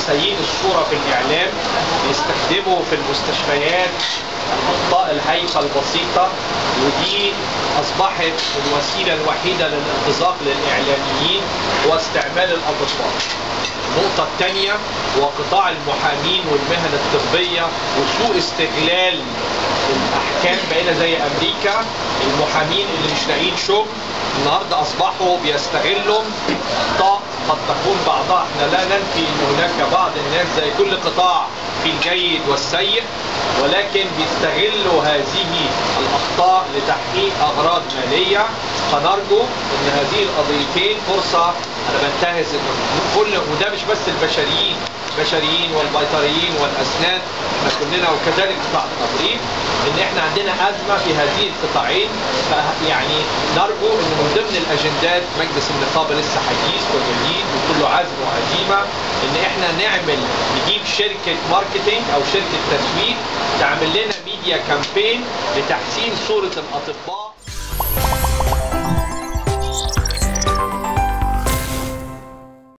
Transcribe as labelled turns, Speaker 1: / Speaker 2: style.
Speaker 1: سيئ الصورة في الإعلام بيستخدموا في المستشفيات أخطاء الهيفا البسيطة ودي أصبحت الوسيلة الوحيدة للانتزاق للإعلاميين هو استعمال الأطباء النقطة الثانية هو قطاع المحامين والمهن الطبية وسوء استغلال الأحكام بقينا زي أمريكا المحامين اللي مش لاقيين شغل النهارده أصبحوا بيستغلوا أخطاء قد تكون بعضها احنا لا ننفي ان هناك بعض الناس زي كل قطاع في الجيد والسيء ولكن بيستغلوا هذه الاخطاء لتحقيق اغراض ماليه فنرجو ان هذه القضيتين فرصه انا بنتهز ان كل وده مش بس البشريين البشريين والبيطريين والاسنان احنا كلنا وكذلك قطاع التمريض ان احنا عندنا ازمه في هذه القطاعين يعني نرجو ان من ضمن الاجندات مجلس النقابه لسه حديث وجديد وكله عزم وعزيمه ان احنا نعمل نجيب شركه ماركتينج او شركه تسويق تعمل لنا ميديا كامبين لتحسين صوره الاطباء